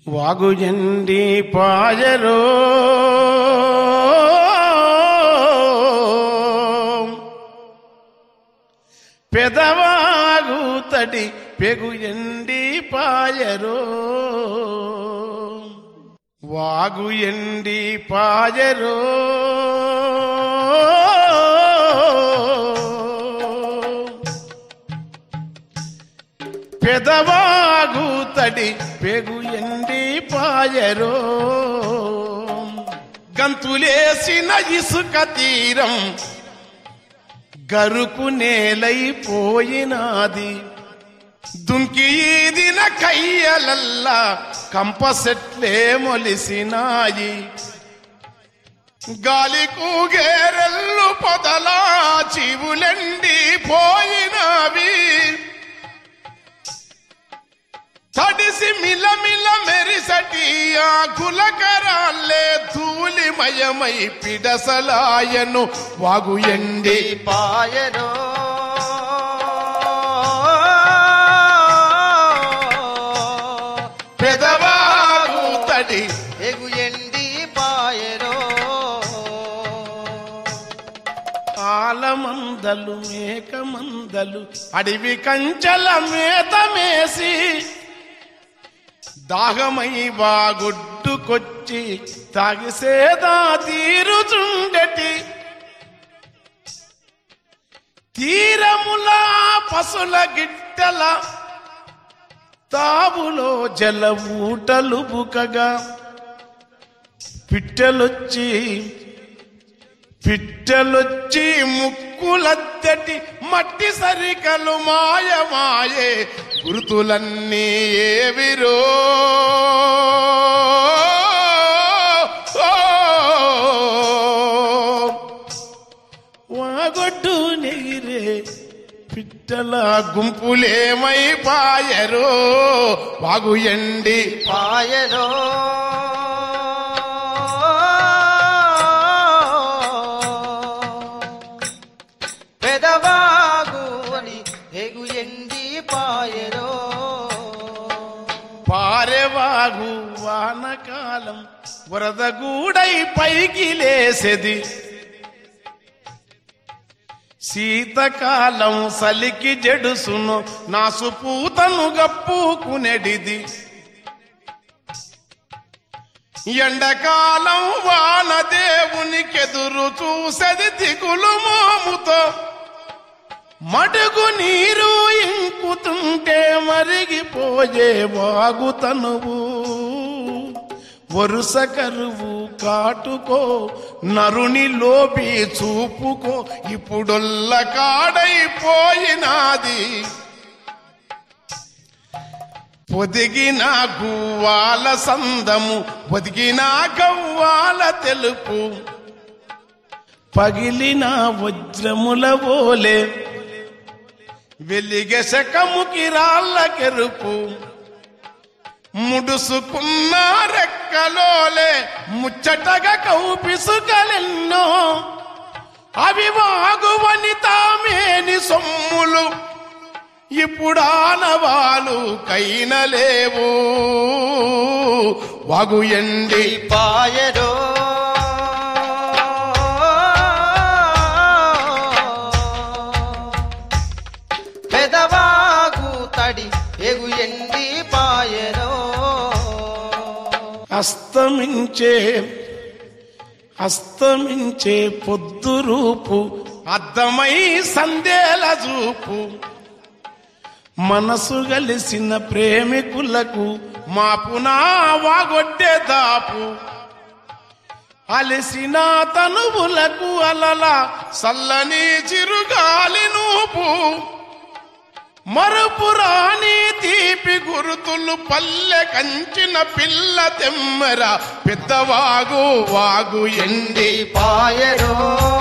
వాగు ఎండి పాయరో పెదవాగు తడి పెగు ఎండి పాయరో వాగు ఎండి పాయరో పెదవాగు తడి పెగు ఎండి పాయరో గంతులేసిన ఇసుక తీరం గరుకు నేలైపోయినాది దుంకి ఈదిన కయ్యలల్లా కంపసెట్లే మొలిసినాయి గాలి కూగేరెల్లు పొదలా చివులెండి పోయినవి తడిసి మిలమిల మెరిసటి ఆ కులకరాలే ధూళిమయమై పిడసలాయను వాగు ఎండి పాయరో పెదవాగు తడి ఎగు ఎండి పాయరో ఆలమందలు మేకమందలు అడవి కంచెల మేతమేసి దాహమై బాగుడ్డుకొచ్చి తాగిసేదా తీరుచుండటి తీరములా పసుల గిట్టల తావులో జల ఊటలు బుకగా పిట్టెలొచ్చి పిట్టలొచ్చి ముక్కులద్దటి మట్టి సరికలు మాయమాయే గుర్తులన్నీ ఏవిరో వాగొడ్డు నెగిరే పిట్టల గుంపులేమై పాయరో వాగు ఎండి పాయరో పెదవాగు అని ఎగు ఎండి పాయరో పారెవాగు వానకాలం వరదగూడై పైకి లేసెది శీతకాలం సలికి జడుసును నాసుపూతను గప్పుకునెడిది ఎండకాలం వానదేవునికెదురు చూసెది దిగులు మోముతో మడుగు నీరు ఇంకుతుంటే మరిగిపోయే వాగుతనువు వరుస కరువు కాటుకో నరుని లోపి చూపుకో ఇప్పుడొల్ల కాడైపోయినాది పొదిగిన గువ్వాల సందము పొదిగిన గవ్వాల తెలుపు పగిలిన వజ్రముల ఓలే వెలిగె శకముకి రాళ్ళ కెరుపు ముడుసుకున్న రెక్కలోలే ముచ్చటగా కౌపిసుకలెన్నో అవి వాగువని తామేని సొమ్ములు ఇప్పుడానవాలు కైనలేవు వాగు ఎండి పాయరో పెదవాగు తడి ఎగు ఎండి పాయరో అస్తమించే అస్తమించే పొద్దు రూపు అద్దమై సందేల చూపు మనసు గలిసిన ప్రేమికులకు మాపునా వాగొడ్డే దాపు అలసిన తనువులకు అలల సల్లని చిరుగాలి నూపు మరుపురాని తీపి గురుతులు పల్లె కంచిన పిల్ల తెమ్మర పెద్దవాగు వాగు ఎండి పాయరో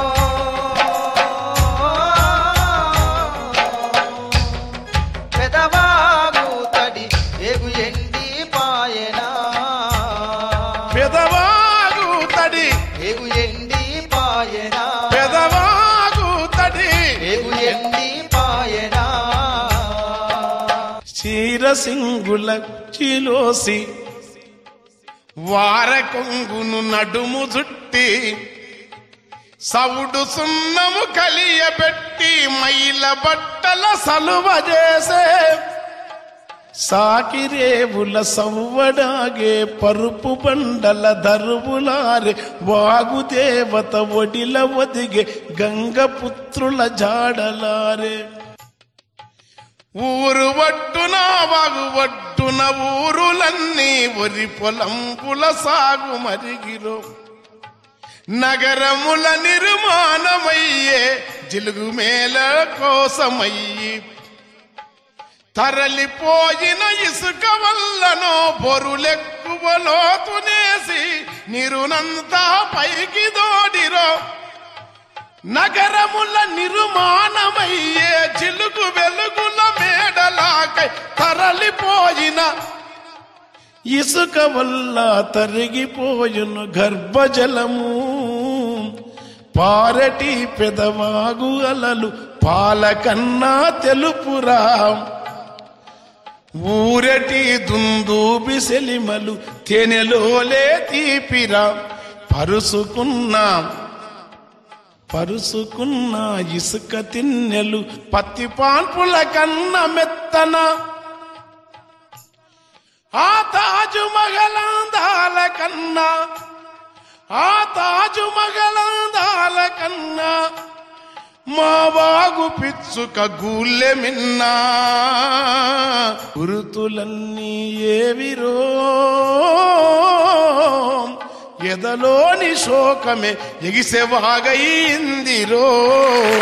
పెదవాగు తడి ఎగు ఎండి పాయనా పెదవాగు తడి ఎగు ఎండి పాయనా పెదవాగు తడి ఎగు ఎండి పాయనా క్షీరసింగుల చిలోసి వార కొంగును నడుము చుట్టి సవుడు సున్నము కలియబెట్టి మైల బట్టల సలువ చేసే సాకిరేవుల సవ్వడాగే పరుపు బండల దరువులారే వాగుదేవత ఒడిల ఒదిగే గంగపుత్రుల జాడలారే ఊరు ఒడ్డున వాగు ఒడ్డున ఊరులన్నీ ఒరి పొలంపుల సాగు మరిగిరో నగరముల నిర్మాణమయ్యే జిలుగు మేల కోసమయ్యి తరలిపోయిన ఇసుక వల్లనో బొరులెక్కువ లోతునేసి నిరునంతా పైకి దోడిరో నగరముల నిర్మాణమయ్యే చిలుకు వెలుగుల మేడలాకై తరలిపోయిన ఇసుక వల్ల తరిగిపోయును గర్భజలము పారటి పెదవాగు అలలు పాలకన్నా తెలుపురా ఊరటి దుందూబి సెలిమలు తేనెలోలే తీపిరా పరుసుకున్నాం పరుసుకున్న ఇసుక తిన్నెలు పత్తి పాన్పుల కన్న మెత్తన ఆ తాజు మగలాందాల కన్నా ఆ తాజు మగలాందాల కన్నా మా బాగు పిచ్చుక గూళ్ళె మిన్నా గురుతులన్నీ ఏవిరో ఎదలోని శోకమే ఎగిసెవాగయిందిరో